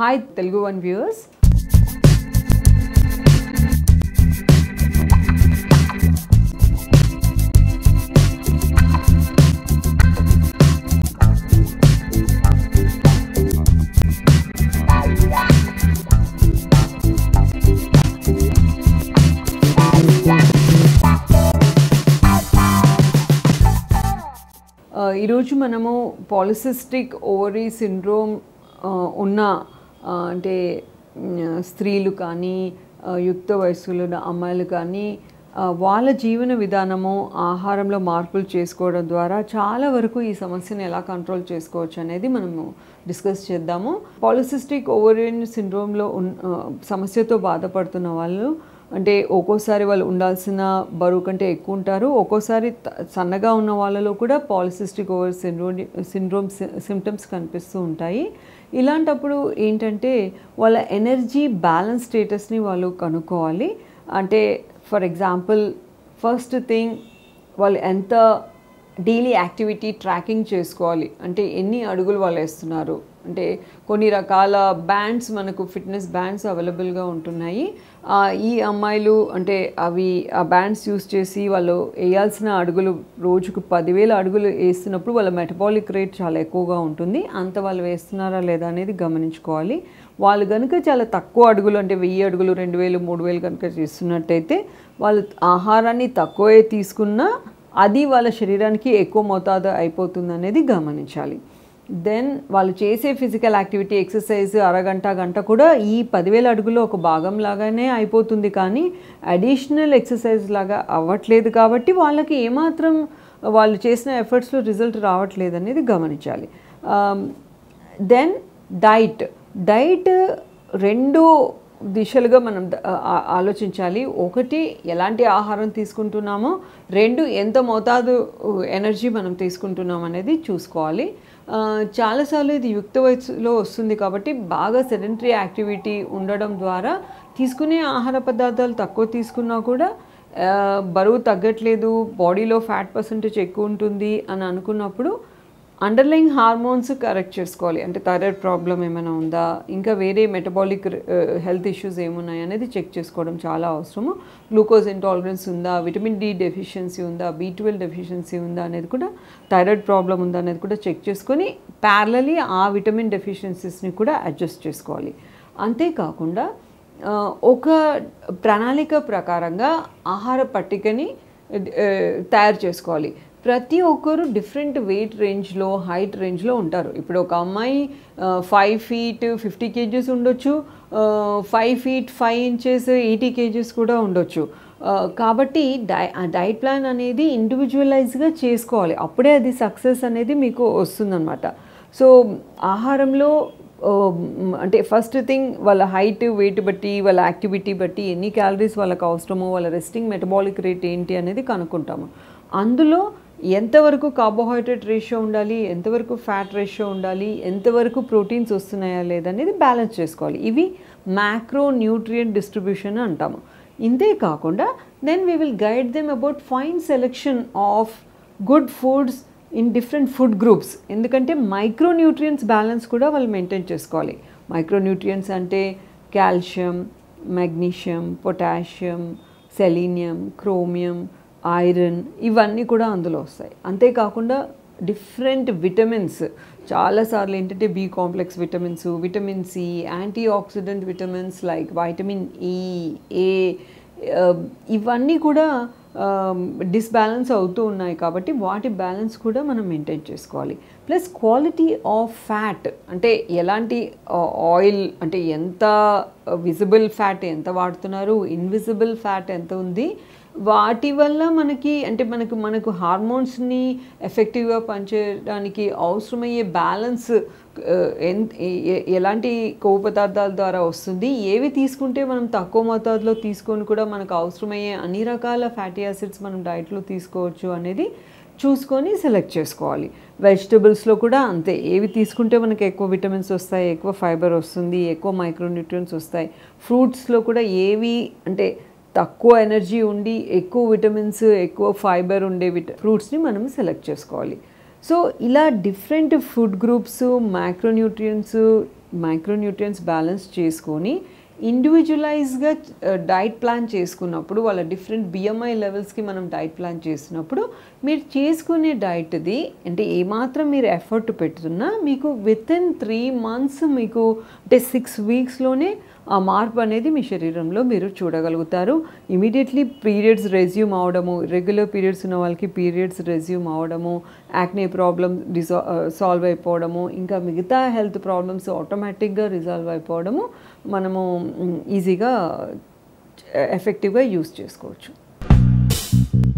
hi Telugu one viewers ఈరోజు మనము polycystic ovary syndrome ఉన్న ఆ, అంటే మ్, స్త్రీలు కానీ ఆ, యుక్త వయస్సులో ఉన్న అమ్మాయిలు కానీ ఆ, వాళ్ళ జీవన విధానము ఆహారంలో మార్పులు చేసుకోవడం ద్వారా చాలా వరకు ఈ సమస్యను ఎలా కంట్రోల్ చేసుకోవచ్చు అనేది మనము డిస్కస్ చేద్దాము పాలిసిస్టిక్ ఓవరియన్ సిండ్రోమ్లో ఉన్ ఆ, సమస్యతో బాధపడుతున్న వాళ్ళు అంటే ఒక్కోసారి వాళ్ళు ఉండాల్సిన బరువు కంటే ఎక్కువ ఉంటారు ఒక్కోసారి త- సన్నగా ఉన్న వాళ్ళలో కూడా polycystic ovary syndrome syndrome symptoms కనిపిస్తూ ఉంటాయి ఇలాంటప్పుడు ఏంటంటే వాళ్ళ ఎనర్జీ బ్యాలెన్స్ స్టేటస్ని వాళ్ళు కనుక్కోవాలి అంటే ఫర్ ఎగ్జాంపుల్ ఫస్ట్ థింగ్ వాళ్ళు ఎంత డైలీ యాక్టివిటీ ట్రాకింగ్ చేసుకోవాలి అంటే ఎన్ని అడుగులు వాళ్ళు వేస్తున్నారు అంటే కొన్ని రకాల బ్యాండ్స్ మనకు ఫిట్నెస్ బ్యాండ్స్ అవైలబుల్గా ఉంటున్నాయి ఆ, ఈ అమ్మాయిలు అంటే అవి ఆ బ్యాండ్స్ యూస్ చేసి వాళ్ళు వేయాల్సిన అడుగులు రోజుకు పదివేల అడుగులు వేస్తున్నప్పుడు వాళ్ళ మెటబాలిక్ రేట్ చాలా ఎక్కువగా ఉంటుంది అంత వాళ్ళు వేస్తున్నారా లేదా అనేది గమనించుకోవాలి వాళ్ళు కనుక చాలా తక్కువ అడుగులు అంటే వెయ్యి అడుగులు రెండు వేలు మూడు వేలు కనుక చేస్తున్నట్టయితే వాళ్ళు ఆహారాన్ని తక్కువే తీసుకున్నా అది వాళ్ళ శరీరానికి ఎక్కువ మోతాదు అయిపోతుంది అనేది గమనించాలి దెన్ వాళ్ళు చేసే ఫిజికల్ యాక్టివిటీ ఎక్సర్సైజ్ అరగంట గంట కూడా ఈ పదివేల అడుగులో ఒక భాగం లాగానే అయిపోతుంది కానీ అడిషనల్ ఎక్సర్సైజ్ లాగా అవ్వట్లేదు కాబట్టి వాళ్ళకి ఏమాత్రం వాళ్ళు చేసిన ఎఫర్ట్స్లో రిజల్ట్ రావట్లేదు అనేది గమనించాలి దెన్ డైట్ డైట్ రెండు దిశలుగా మనం ద- ఆ- ఆలోచించాలి ఒకటి ఎలాంటి ఆహారం తీసుకుంటున్నామో రెండు ఎంత మోతాదు ఎనర్జీ మనం తీసుకుంటున్నాం అనేది చూసుకోవాలి ఆ, చాలాసార్లు ఇది యుక్త వయసులో వస్తుంది కాబట్టి బాగా సెడెంటరీ యాక్టివిటీ ఉండడం ద్వారా తీసుకునే ఆహార పదార్థాలు తక్కువ తీసుకున్నా కూడా ఆ, బరువు తగ్గట్లేదు బాడీలో ఫ్యాట్ పర్సంటేజ్ ఎక్కువ ఉంటుంది అని అనుకున్నప్పుడు అండర్లైన్ హార్మోన్స్ కరెక్ట్ చేసుకోవాలి అంటే థైరాయిడ్ ప్రాబ్లం ఏమైనా ఉందా ఇంకా వేరే మెటబాలిక్ హెల్త్ ఇష్యూస్ ఏమున్నాయి అనేది చెక్ చేసుకోవడం చాలా అవసరము గ్లూకోజ్ ఇంటాలరెన్స్ ఉందా విటమిన్ డి డెఫిషియన్సీ ఉందా బీ ట్వెల్వ్ డెఫిషియన్సీ ఉందా అనేది కూడా థైరాయిడ్ ప్రాబ్లం ఉందా అనేది కూడా చెక్ చేసుకొని ప్యారలీ ఆ విటమిన్ డెఫిషియన్సీస్ని కూడా అడ్జస్ట్ చేసుకోవాలి అంతేకాకుండా ఆ, ఒక ప్రణాళిక ప్రకారంగా ఆహార పట్టికని ఆ, తయారు చేసుకోవాలి ప్రతి ఒక్కరు డిఫరెంట్ వెయిట్ రేంజ్లో హైట్ రేంజ్లో ఉంటారు ఇప్పుడు ఒక అమ్మాయి ఫైవ్ ఫీట్ ఫిఫ్టీ కేజీస్ ఉండొచ్చు five feet five inches eighty kgs కూడా ఉండొచ్చు ఆ, కాబట్టి డై ఆ డైట్ ప్లాన్ అనేది ఇండివిజువలైజ్గా చేసుకోవాలి అప్పుడే అది సక్సెస్ అనేది మీకు వస్తుందన్నమాట సో ఆహారంలో ఆ, మ్, అంటే ఫస్ట్ థింగ్ వాళ్ళ హైట్ వెయిట్ బట్టి వాళ్ళ యాక్టివిటీ బట్టి ఎన్ని క్యాలరీస్ వాళ్ళకి అవసరమో వాళ్ళ రెస్టింగ్ మెటబాలిక్ రేట్ ఏంటి అనేది కనుక్కుంటాము అందులో ఎంతవరకు కార్బోహైడ్రేట్ రేషియో ఉండాలి ఎంతవరకు ఫ్యాట్ రేషియో ఉండాలి ఎంతవరకు ప్రోటీన్స్ వస్తున్నాయా లేదనేది బ్యాలెన్స్ చేసుకోవాలి ఇవి మ్యాక్రో న్యూట్రియంట్ డిస్ట్రిబ్యూషన్ అంటాము ఇంతే కాకుండా then we will guide them about fine selection of good foods in different food groups ఎందుకంటే మైక్రోన్యూట్రియంట్స్ బ్యాలెన్స్ కూడా వాళ్ళు మెయింటైన్ చేసుకోవాలి మైక్రోన్యూట్రియంట్స్ అంటే calcium magnesium potassium selenium chromium iron ఇవన్నీ కూడా అందులో వస్తాయి అంతేకాకుండా డిఫరెంట్ విటమిన్స్ చాలాసార్లు ఏంటంటే B complex vitamins vitamin C antioxidant vitamins like vitamin E A ఇవన్నీ కూడా డిస్బ్యాలెన్స్ అవుతూ ఉన్నాయి కాబట్టి వాటి బ్యాలెన్స్ కూడా మనం మెయింటైన్ చేసుకోవాలి ప్లస్ క్వాలిటీ ఆఫ్ ఫ్యాట్ అంటే ఎలాంటి ఆయిల్ అంటే ఎంత విజిబుల్ ఫ్యాట్ ఎంత వాడుతున్నారు ఇన్విజిబుల్ ఫ్యాట్ ఎంత ఉంది వాటి వల్ల మనకి అంటే మనకు మనకు హార్మోన్స్ని ఎఫెక్టివ్గా పనిచేయడానికి అవసరమయ్యే బ్యాలెన్స్ ఎలాంటి కొవ్వు పదార్థాల ద్వారా వస్తుంది ఏవి తీసుకుంటే మనం తక్కువ మోతాదులో తీసుకొని కూడా మనకు అవసరమయ్యే అన్ని రకాల ఫ్యాటీ యాసిడ్స్ మనం డైట్లో తీసుకోవచ్చు అనేది చూసుకొని సెలెక్ట్ చేసుకోవాలి వెజిటబుల్స్లో కూడా అంతే ఏవి తీసుకుంటే మనకి ఎక్కువ విటమిన్స్ వస్తాయి ఎక్కువ ఫైబర్ వస్తుంది ఎక్కువ మైక్రోన్యూట్రియన్స్ వస్తాయి ఫ్రూట్స్లో కూడా ఏవి అంటే తక్కువ ఎనర్జీ ఉండి ఎక్కువ విటమిన్స్ ఎక్కువ ఫైబర్ ఉండే విట ఫ్రూట్స్ని మనం సెలెక్ట్ చేసుకోవాలి సో ఇలా different food groups macronutrients micronutrients balance చేసుకొని ఇండివిజువలైజ్గా డైట్ ప్లాన్ చేసుకున్నప్పుడు వాళ్ళ డిఫరెంట్ బిఎంఐ లెవెల్స్కి మనం డైట్ ప్లాన్ చేసినప్పుడు మీరు చేసుకునే డైట్ది అంటే ఏమాత్రం మీరు ఎఫర్ట్ పెడుతున్నా మీకు విత్ ఇన్ త్రీ మంత్స్ మీకు అంటే సిక్స్ వీక్స్లోనే ఆ మార్పు అనేది మీ శరీరంలో మీరు చూడగలుగుతారు ఇమీడియట్లీ పీరియడ్స్ రెజ్యూమ్ అవడము రెగ్యులర్ పీరియడ్స్ ఉన్న వాళ్ళకి పీరియడ్స్ రెజ్యూమ్ అవడము యాక్నే ప్రాబ్లమ్ డిసా సాల్వ్ అయిపోవడము ఇంకా మిగతా హెల్త్ ప్రాబ్లమ్స్ ఆటోమేటిక్గా రిజాల్వ్ అయిపోవడము మనము ఈజీగా ఎఫెక్టివ్గా యూస్ చేసుకోవచ్చు